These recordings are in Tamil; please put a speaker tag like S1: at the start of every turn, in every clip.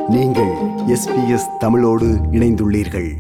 S1: நீங்கள் எஸ்பிஎஸ் தமிழோடு இணைந்துள்ளீர்கள்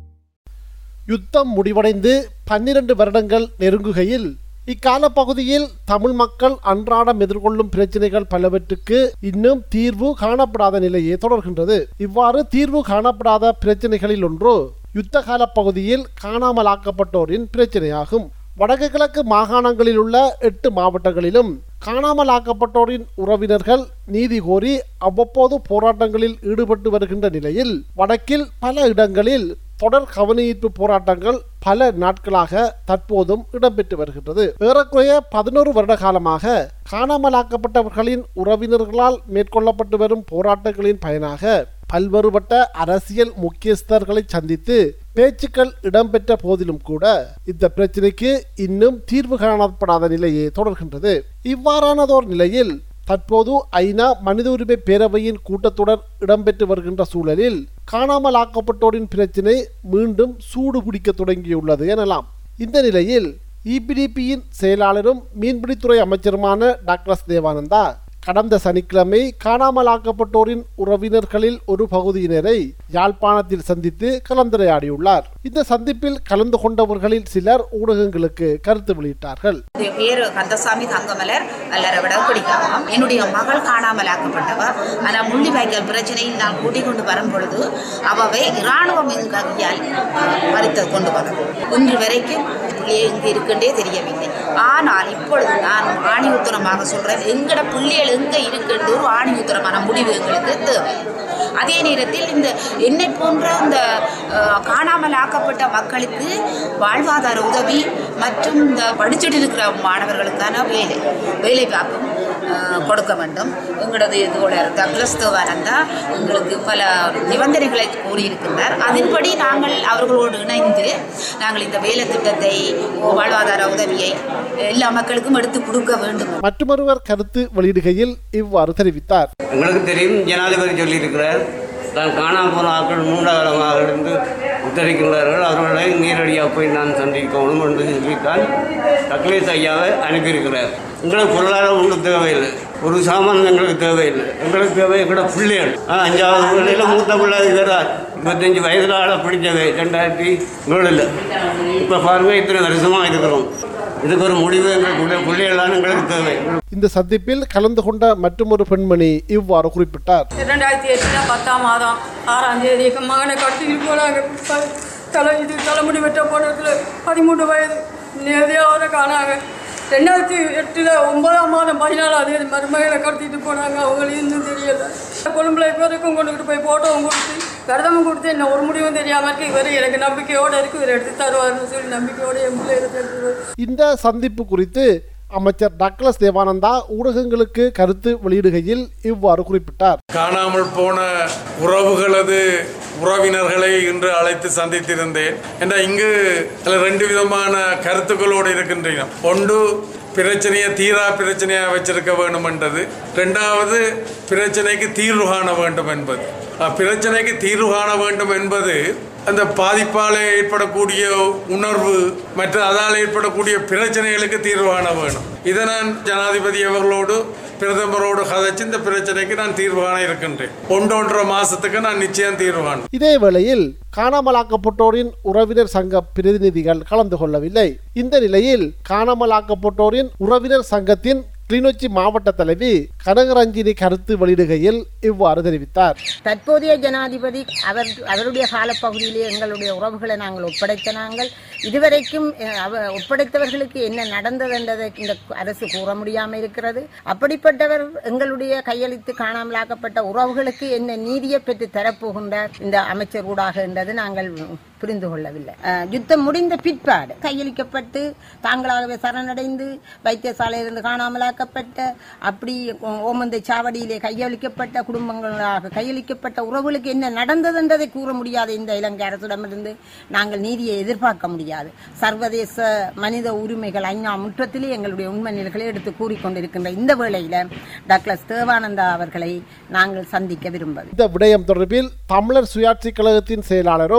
S2: யுத்தம் முடிவடைந்து பன்னிரண்டு வருடங்கள் நெருங்குகையில் இக்கால பகுதியில் தமிழ் மக்கள் அன்றாடம் எதிர்கொள்ளும் பிரச்சனைகள் பலவற்றுக்கு இன்னும் தீர்வு காணப்படாத நிலையே தொடர்கின்றது இவ்வாறு தீர்வு காணப்படாத பிரச்சனைகளில் ஒன்று யுத்த கால பகுதியில் காணாமலாக்கப்பட்டோரின் பிரச்சனையாகும் வடக்கு கிழக்கு மாகாணங்களில் உள்ள எட்டு மாவட்டங்களிலும் காணாமலாக்கப்பட்டோரின் உறவினர்கள் நீதி கோரி அவ்வப்போது போராட்டங்களில் ஈடுபட்டு வருகின்ற நிலையில் வடக்கில் பல இடங்களில் தொடர் கவனஈர்ப்பு போராட்டங்கள் பல நாட்களாக தற்போதும் இடம்பெற்று வருகின்றது ஏறக்குறைய பதினோரு வருட காலமாக காணாமலாக்கப்பட்டவர்களின் உறவினர்களால் மேற்கொள்ளப்பட்டு வரும் போராட்டங்களின் பயனாக பல்வேறுபட்ட அரசியல் முக்கியஸ்தர்களை சந்தித்து பேச்சுக்கள் இடம்பெற்ற போதிலும் கூட இந்த பிரச்சினைக்கு இன்னும் தீர்வு காணப்படாத நிலையே தொடர்கின்றது இவ்வாறானதோர் நிலையில் தற்போது ஐநா மனித உரிமை பேரவையின் கூட்டத்தொடர் இடம்பெற்று வருகின்ற சூழலில் காணாமலாக்கப்பட்டோரின் பிரச்சினை மீண்டும் சூடு பிடிக்க தொடங்கியுள்ளது எனலாம் இந்த நிலையில் இபிடிபியின் செயலாளரும் மீன்பிடித்துறை அமைச்சருமான டாக்டர் தேவானந்தா கடந்த சனிக்கிழமை காணாமலாக்கப்பட்டோரின் உறவினர்களில் ஒரு பகுதியினரை யாழ்ப்பாணத்தில் சந்தித்து கலந்துரையாடியுள்ளார் இந்த சந்திப்பில் கலந்து கொண்டவர்களில் சிலர் ஊடகங்களுக்கு கருத்து வெளியிட்டார்கள்
S3: என் பேரு கந்தசாமி தங்கமலர் அல்லற விட பிடிக்காம என்னுடைய மகள் காணாமலாக்கப்பட்டவ ஆனால் முள்ளிவாய்க்கால் பிரச்சனையில் நான் கூட்டிக் கொண்டு வரும் பொழுது அவவை இராணுவம் கையால் பறித்து கொண்டு வந்தது இன்று வரைக்கும் பிள்ளையை இங்கு இருக்குன்றே தெரியவில்லை ஆனால் இப்பொழுது நான் ஆணி உத்தரமாக சொல்றேன் எங்கட பிள்ளைகள் எங்க இருக்குன்றது ஒரு ஆணி உத்தரமான முடிவு எங்களுக்கு தேவை அதே நேரத்தில் இந்த என்னை போன்ற இந்த அஹ், காணாமல் ஆக்கப்பட்ட மக்களுக்கு வாழ்வாதார உதவி மற்றும் இந்த படிச்சுட்டு இருக்கிற மாணவர்களுக்கான வேலை வேலை வாய்ப்பும் அஹ், கொடுக்க வேண்டும் எங்களது இதோட டக்ளஸ் தேவானந்தா எங்களுக்கு பல நிபந்தனைகளை கூறியிருக்கின்றார் அதன்படி நாங்கள் அவர்களோடு இணைந்து நாங்கள் இந்த வேலை திட்டத்தை வாழ்வாதார உதவியை எல்லா மக்களுக்கும் எடுத்து கொடுக்க வேண்டும்
S2: மற்றொருவர் கருத்து வெளியிடுகையில் இவ்வாறு தெரிவித்தார்
S4: எங்களுக்கு தெரியும் ஜனாதிபதி சொல்லியிருக்கிறார் தான் காணாமல் போன ஆட்கள் மூண்ட காலமாக இருந்து உத்தரிக்கின்றார்கள் அவர்களை நேரடியாக போய் நான் சந்திக்கணும் என்று சொல்லித்தான் டக்லேஸ் ஐயாவை அனுப்பியிருக்கிறார் எங்களுக்கு பொருளாதாரம் ஒன்றும் தேவையில்லை ஒரு சாமான் எங்களுக்கு தேவையில்லை எங்களுக்கு தேவை எங்களோட பிள்ளைகள் ஆ, அஞ்சாவது பிள்ளையில மூத்த பிள்ளை இருக்கிறார் இருபத்தஞ்சி வயதில் ஆளை பிடிச்சவை ரெண்டாயிரத்தி ஏழில் இப்போ பாருங்கள் இத்தனை வருஷமாக இருக்கிறோம் இதுக்கு ஒரு முடிவு எங்களுக்கு பிள்ளைகளான எங்களுக்கு தேவை
S2: இந்த சந்திப்பில் கலந்து கொண்ட மற்றொரு பெண்மணி இவ்வாறு குறிப்பிட்டார்
S5: ரெண்டாயிரத்தி எட்டில் பத்தாம் மாதம் ஆறாம் தேதி எங்கள் மகனை கடத்திட்டு போனாங்க ப- தலை இது தலைமுடி வெட்ட போனதுல பதிமூணு வயது நேரடியாக அவரை காணாங்க ரெண்டாயிரத்தி எட்டில் ஒன்பதாம் மாதம் பதினாலாம் தேதி மருமகளை கடத்திட்டு போனாங்க அவங்களுக்கு இன்னும் தெரியல கொழும்புல பேருக்கும் கொண்டுகிட்டு போய் போட்டோவும் கொடுத்து கருதமும் கொடுத்து என்ன ஒரு முடிவும் தெரியாமல் இருக்கு இவர் எனக்கு நம்பிக்கையோடு இருக்கு இவர் எடுத்து தருவார்னு சொல்லி நம்பிக்கையோடு என் பிள்ளை எடுத்து தருவார்
S2: இந்த சந்திப்பு குறித்து அமைச்சர் டக்ளஸ் தேவானந்தா ஊடகங்களுக்கு கருத்து வெளியிடுகையில் இவ்வாறு குறிப்பிட்டார்
S6: காணாமல் போன உறவுகளது உறவினர்களை இன்று அழைத்து சந்தித்திருந்தேன் என்ற இங்கு சில ரெண்டு விதமான கருத்துக்களோடு இருக்கின்றன ஒன்று பிரச்சனையை தீரா பிரச்சனையாக வச்சிருக்க வேண்டும் என்றது ரெண்டாவது பிரச்சனைக்கு தீர்வு காண வேண்டும் என்பது அஹ், பிரச்சனைக்கு தீர்வு காண வேண்டும் என்பது அந்த பாதிப்பால் ஏற்படக்கூடிய உணர்வு மற்ற அதால் ஏற்படக்கூடிய பிரச்சனைகளுக்கு தீர்வு காண வேணும் இதை நான் ஜனாதிபதி அவர்களோடு பிரதமரோடு கதைச்சு இந்த பிரச்சனைக்கு நான் தீர்வு காண இருக்கின்றேன் ஒன்றொன்றரை மாசத்துக்கு நான் நிச்சயம் தீர்வு காணும்
S2: இதே வேளையில் காணாமலாக்கப்பட்டோரின் உறவினர் சங்க பிரதிநிதிகள் கலந்து கொள்ளவில்லை இந்த நிலையில் காணாமலாக்கப்பட்டோரின் உறவினர் சங்கத்தின் கிளிநொச்சி மாவட்ட தலைவி கனகரஞ்சினி கருத்து வெளியிடுகையில் இவ்வாறு தெரிவித்தார்
S7: தற்போதைய ஜனாதிபதி அவர் அவருடைய காலப்பகுதியிலே எங்களுடைய உறவுகளை நாங்கள் ஒப்படைத்த நாங்கள் இதுவரைக்கும் அஹ், அவ ஒப்படைத்தவர்களுக்கு என்ன நடந்தது என்றதை இந்த அரசு கூற முடியாமல் இருக்கிறது அப்படிப்பட்டவர் எங்களுடைய கையளித்து காணாமலாக்கப்பட்ட உறவுகளுக்கு என்ன நீதியை பெற்று தரப்போகின்றார் இந்த அமைச்சர் ஊடாக என்றது நாங்கள் புரிந்து கொள்ளவில்லை அஹ், யுத்தம் முடிந்த பிற்பாடு கையளிக்கப்பட்டு தாங்களாகவே சரணடைந்து வைத்தியசாலையிலிருந்து காணாமலாக்கப்பட்ட அப்படி ஓமந்தை சாவடியிலே கையளிக்கப்பட்ட குடும்பங்களாக கையளிக்கப்பட்ட உறவுகளுக்கு என்ன நடந்தது என்றதை கூற முடியாத இந்த இலங்கை அரசிடமிருந்து நாங்கள் நீதியை எதிர்பார்க்க முடியாது சர்வதேச மனித உரிமைகள் ஐநா முற்றத்திலே எங்களுடைய உண்மை நிலைகளை எடுத்து கூறிக்கொண்டிருக்கின்ற இந்த வேளையில டாக்டர் தேவானந்தா அவர்களை நாங்கள் சந்திக்க விரும்பவில்லை
S2: இந்த விடயம் தொடர்பில் தமிழர் சுயாட்சி கழகத்தின் செயலாளரும்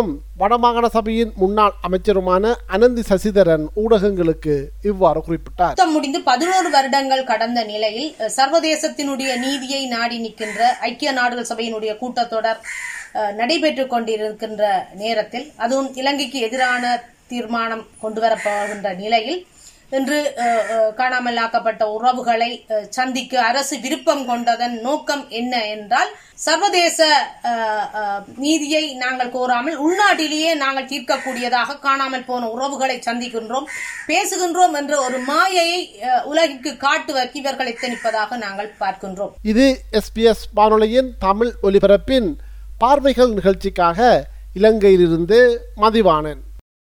S2: வடமாகாண சபையின் முன்னாள் அமைச்சருமான அனந்தி சசிதரன் ஊடகங்களுக்கு இவ்வாறு குறிப்பிட்டார்
S8: யுத்தம் முடிந்து பதினோரு வருடங்கள் கடந்த நிலையில் அஹ், சர்வதேசத்தினுடைய நீதியை நாடி நிற்கின்ற ஐக்கிய நாடுகள் சபையினுடைய கூட்டத்தொடர் அஹ், நடைபெற்றுக் கொண்டிருக்கின்ற நேரத்தில் அதுவும் இலங்கைக்கு எதிரான தீர்மானம் கொண்டு வரப்போகின்ற நிலையில் இன்று அஹ், அஹ், காணாமல் ஆக்கப்பட்ட உறவுகளை அஹ், சந்திக்க அரசு விருப்பம் கொண்டதன் நோக்கம் என்ன என்றால் சர்வதேச அஹ், அஹ், நீதியை நாங்கள் கோராமல் உள்நாட்டிலேயே நாங்கள் தீர்க்கக்கூடியதாக காணாமல் போன உறவுகளை சந்திக்கின்றோம் பேசுகின்றோம் என்ற ஒரு மாயையை அஹ், உலகிற்கு காட்டுவதற்கு இவர்கள் எத்தனிப்பதாக நாங்கள் பார்க்கின்றோம்
S2: இது எஸ்பிஎஸ் வானொலியின் தமிழ் ஒலிபரப்பின் பார்வைகள் நிகழ்ச்சிக்காக இலங்கையிலிருந்து மதிவாணன்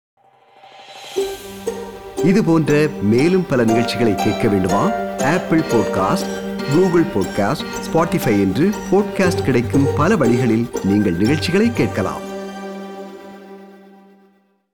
S1: இது போன்ற மேலும் பல நிகழ்ச்சிகளை கேட்க வேண்டுமா Apple podcast Google podcast Spotify என்று பாட்காஸ்ட் கிடைக்கும் பல வழிகளில் நீங்கள் நிகழ்ச்சிகளை கேட்கலாம்